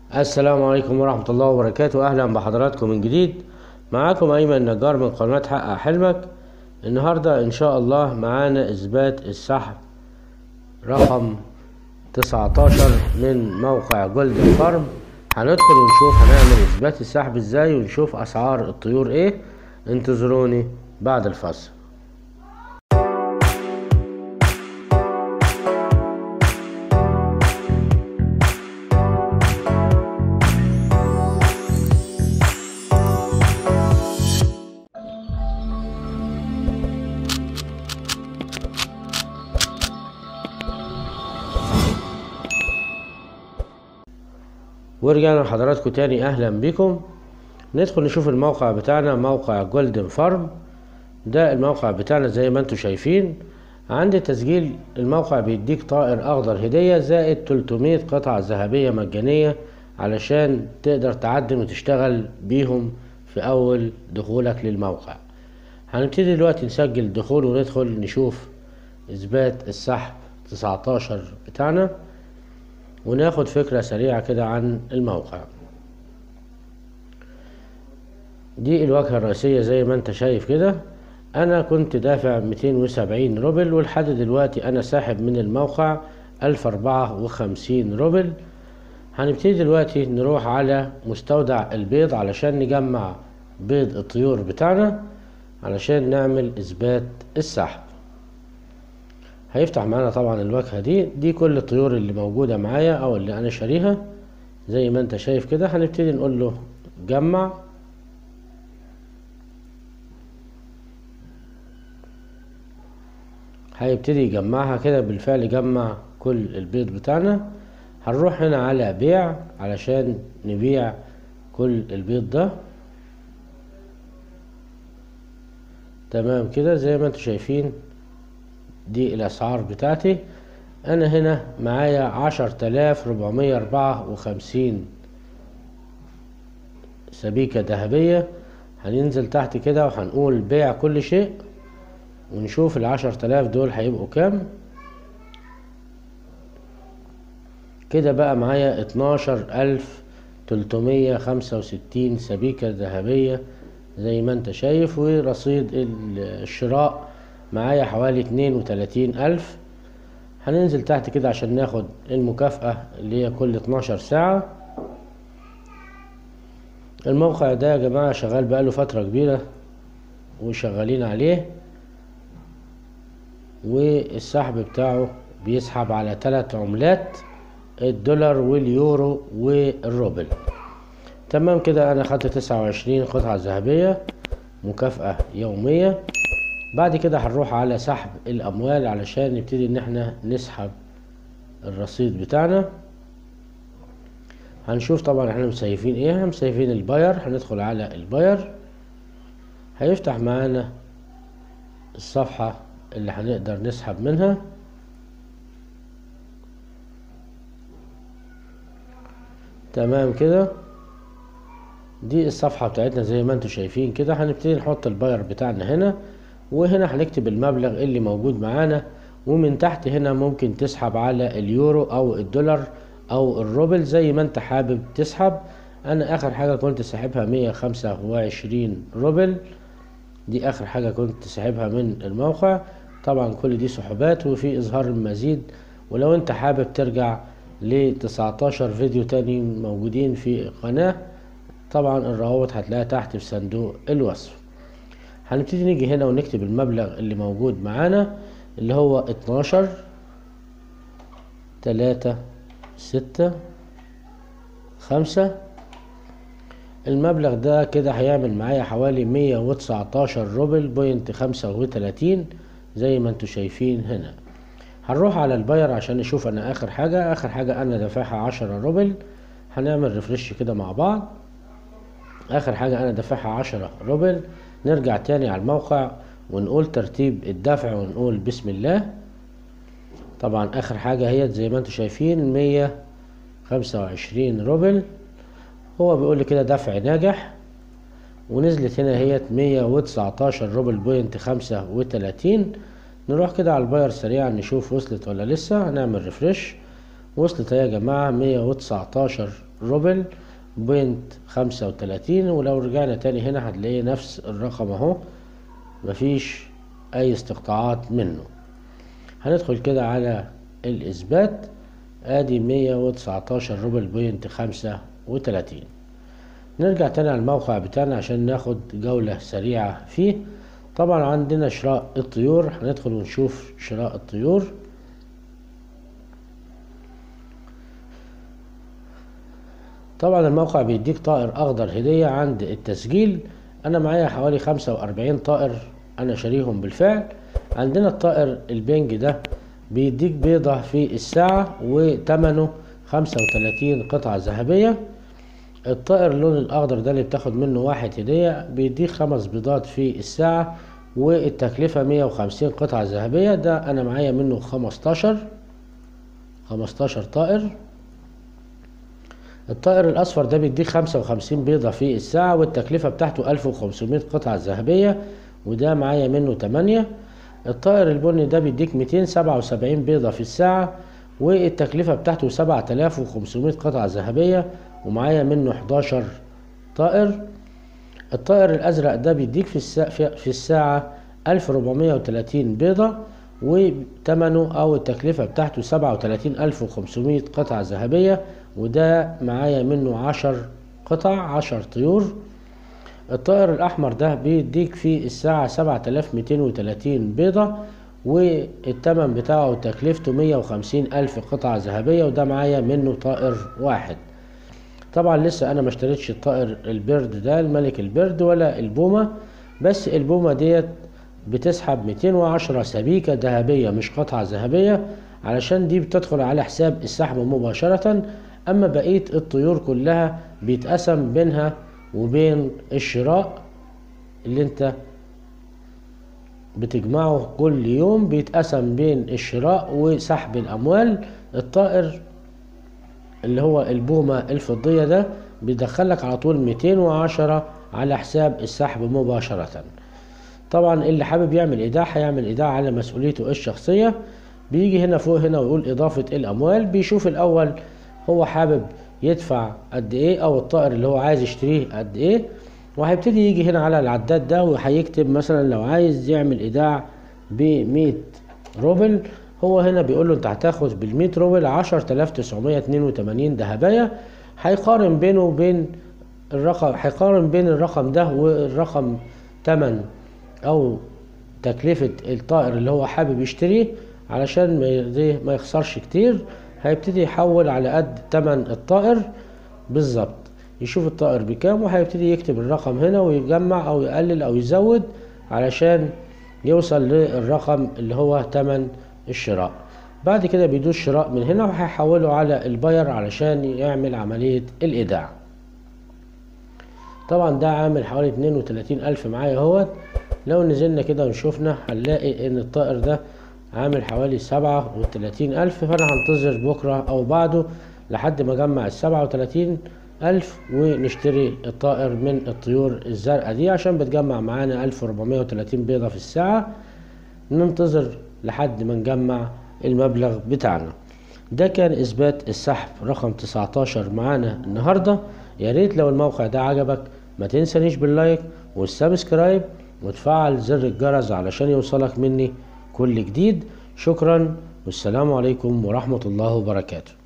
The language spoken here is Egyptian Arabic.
السلام عليكم ورحمة الله وبركاته أهلا بحضراتكم من جديد معاكم أيمن نجار من قناة حقق حلمك النهاردة إن شاء الله معانا إثبات السحب رقم 19 من موقع جولد فارم هندخل ونشوف هنعمل إثبات السحب إزاي ونشوف أسعار الطيور إيه انتظروني بعد الفصل ورجعنا لحضراتكم تاني اهلا بكم ندخل نشوف الموقع بتاعنا موقع جولدن فارم ده الموقع بتاعنا زي ما انتم شايفين عند تسجيل الموقع بيديك طائر اخضر هدية زائد 300 قطعة ذهبية مجانية علشان تقدر تعدل وتشتغل بيهم في اول دخولك للموقع هنبتدي دلوقتي نسجل دخول وندخل نشوف اثبات السحب 19 بتاعنا وناخد فكرة سريعة كده عن الموقع دي الواجهة الرئيسية زي ما انت شايف كده انا كنت دافع 270 روبل ولحد دلوقتي انا ساحب من الموقع 1054 روبل هنبتدي دلوقتي نروح على مستودع البيض علشان نجمع بيض الطيور بتاعنا علشان نعمل اثبات السحب هيفتح معانا طبعا الواجهة دي دي كل الطيور اللي موجودة معايا او اللي انا شاريها زي ما انت شايف كده هنبتدي نقول له جمع هيبتدي يجمعها كده بالفعل جمع كل البيض بتاعنا هنروح هنا على بيع علشان نبيع كل البيض ده تمام كده زي ما انتم شايفين دي الاسعار بتاعتي انا هنا معايا عشر تلاف ربعمية اربعة وخمسين سبيكة ذهبية هننزل تحت كده وهنقول بيع كل شيء ونشوف العشر تلاف دول هيبقوا كام كده بقى معايا اتناشر الف تلتمية خمسة وستين سبيكة ذهبية زي ما انت شايف ورصيد الشراء معايا حوالي اتنين وتلاتين ألف هننزل تحت كده عشان ناخد المكافأة اللي هي كل اتناشر ساعة الموقع ده يا جماعة شغال بقاله فترة كبيرة وشغالين عليه والسحب بتاعه بيسحب على تلات عملات الدولار واليورو والروبل تمام كده انا خدت تسعة وعشرين قطعة ذهبية مكافأة يومية بعد كده هنروح على سحب الاموال علشان نبتدي ان احنا نسحب الرصيد بتاعنا هنشوف طبعا احنا مسيفين ايه احنا مسيفين الباير هندخل على الباير هيفتح معانا الصفحة اللي هنقدر نسحب منها تمام كده دي الصفحة بتاعتنا زي ما انتم شايفين كده هنبتدي نحط الباير بتاعنا هنا وهنا هنكتب المبلغ اللي موجود معانا ومن تحت هنا ممكن تسحب على اليورو او الدولار او الروبل زي ما انت حابب تسحب انا اخر حاجة كنت ساحبها مية خمسة وعشرين روبل دي اخر حاجة كنت ساحبها من الموقع طبعا كل دي سحوبات وفي اظهار المزيد ولو انت حابب ترجع ل 19 فيديو تاني موجودين في القناة طبعا الروابط هتلاقيها تحت في صندوق الوصف هنبتدي نيجي هنا ونكتب المبلغ اللي موجود معانا اللي هو اتناشر تلاتة ستة خمسة المبلغ ده كده هيعمل معايا حوالي مية وتسعتاشر روبل بوينت خمسة وتلاتين زي ما انتوا شايفين هنا هنروح على الباير عشان نشوف انا اخر حاجة اخر حاجة انا دافعها عشرة روبل هنعمل ريفرش كده مع بعض اخر حاجة انا دافعها عشرة روبل نرجع تاني على الموقع ونقول ترتيب الدفع ونقول بسم الله طبعا اخر حاجة هي زي ما انتم شايفين مية خمسة وعشرين روبل هو بيقول لي كده دفع ناجح ونزلت هنا هي مية وتسعتاشر روبل بوينت خمسة وتلاتين نروح كده على الباير سريعا نشوف وصلت ولا لسه هنعمل ريفرش وصلت يا جماعة مية وتسعتاشر روبل بوينت خمسة وتلاتين ولو رجعنا تاني هنا هتلاقي نفس الرقم اهو مفيش اي استقطاعات منه هندخل كده على الاثبات ادي مية وتسعتاشر روبل بوينت خمسة وتلاتين نرجع تاني على الموقع بتاعنا عشان ناخد جولة سريعة فيه طبعا عندنا شراء الطيور هندخل ونشوف شراء الطيور طبعا الموقع بيديك طائر اخضر هدية عند التسجيل انا معايا حوالي خمسة واربعين طائر انا شاريهم بالفعل عندنا الطائر البنج ده بيديك بيضة في الساعة وتمنه خمسة وتلاتين قطعة ذهبية الطائر اللون الاخضر ده اللي بتاخد منه واحد هدية بيديك خمس بيضات في الساعة والتكلفة مية وخمسين قطعة ذهبية ده انا معايا منه خمستاشر خمستاشر طائر الطائر الأصفر ده بيديك خمسة وخمسين بيضة في الساعة والتكلفة بتاعته ألف وخمسمية قطعة ذهبية وده معايا منه تمانية الطائر البني ده بيديك ميتين سبعة وسبعين بيضة في الساعة والتكلفة بتاعته سبعة آلاف وخمسمية قطعة ذهبية ومعايا منه حداشر طائر الطائر الأزرق ده بيديك في الساعة, في الساعة ألف ربعمية وتلاتين بيضة وتمنه أو التكلفة بتاعته سبعة وتلاتين ألف وخمسمية قطعة ذهبية وده معايا منه عشر قطع عشر طيور الطائر الأحمر ده بيديك في الساعة سبعة آلاف ميتين وتلاتين بيضة والتمن بتاعه تكلفته مية وخمسين ألف قطعة ذهبية وده معايا منه طائر واحد طبعا لسه أنا ما اشتريتش الطائر البرد ده الملك البرد ولا البومة بس البومة ديت بتسحب ميتين وعشرة سبيكة ذهبية مش قطعة ذهبية علشان دي بتدخل على حساب السحب مباشرة أما بقية الطيور كلها بيتقسم بينها وبين الشراء اللي انت بتجمعه كل يوم بيتقسم بين الشراء وسحب الأموال الطائر اللي هو البومة الفضية ده بيدخلك على طول 210 على حساب السحب مباشرة طبعا اللي حابب يعمل ايداع هيعمل ايداع على مسؤوليته الشخصية بيجي هنا فوق هنا ويقول اضافة الاموال بيشوف الاول هو حابب يدفع قد ايه او الطائر اللي هو عايز يشتريه قد ايه وهيبتدي يجي هنا على العداد ده وهيكتب مثلا لو عايز يعمل ايداع ب 100 روبل هو هنا بيقول له انت هتاخد بال 100 روبل 10982 ذهبية هيقارن بينه وبين الرقم هيقارن بين الرقم ده والرقم تمن او تكلفة الطائر اللي هو حابب يشتريه علشان ما يخسرش كتير هيبتدي يحول على قد تمن الطائر بالظبط يشوف الطائر بكام وهيبتدي يكتب الرقم هنا ويجمع او يقلل او يزود علشان يوصل للرقم اللي هو تمن الشراء بعد كده بيدوس شراء من هنا وهيحوله على الباير علشان يعمل عملية الإيداع طبعا ده عامل حوالي اتنين وتلاتين ألف معايا اهوت لو نزلنا كده ونشوفنا هنلاقي ان الطائر ده عامل حوالي سبعة وتلاتين ألف فأنا هنتظر بكرة أو بعده لحد ما أجمع السبعة وتلاتين ألف ونشتري الطائر من الطيور الزرقاء دي عشان بتجمع معانا ألف وربعمية وتلاتين بيضة في الساعة ننتظر لحد ما نجمع المبلغ بتاعنا ده كان إثبات السحب رقم 19 معانا النهاردة يا ريت لو الموقع ده عجبك ما تنسانيش باللايك والسبسكرايب وتفعل زر الجرس علشان يوصلك مني كل جديد شكرا والسلام عليكم ورحمة الله وبركاته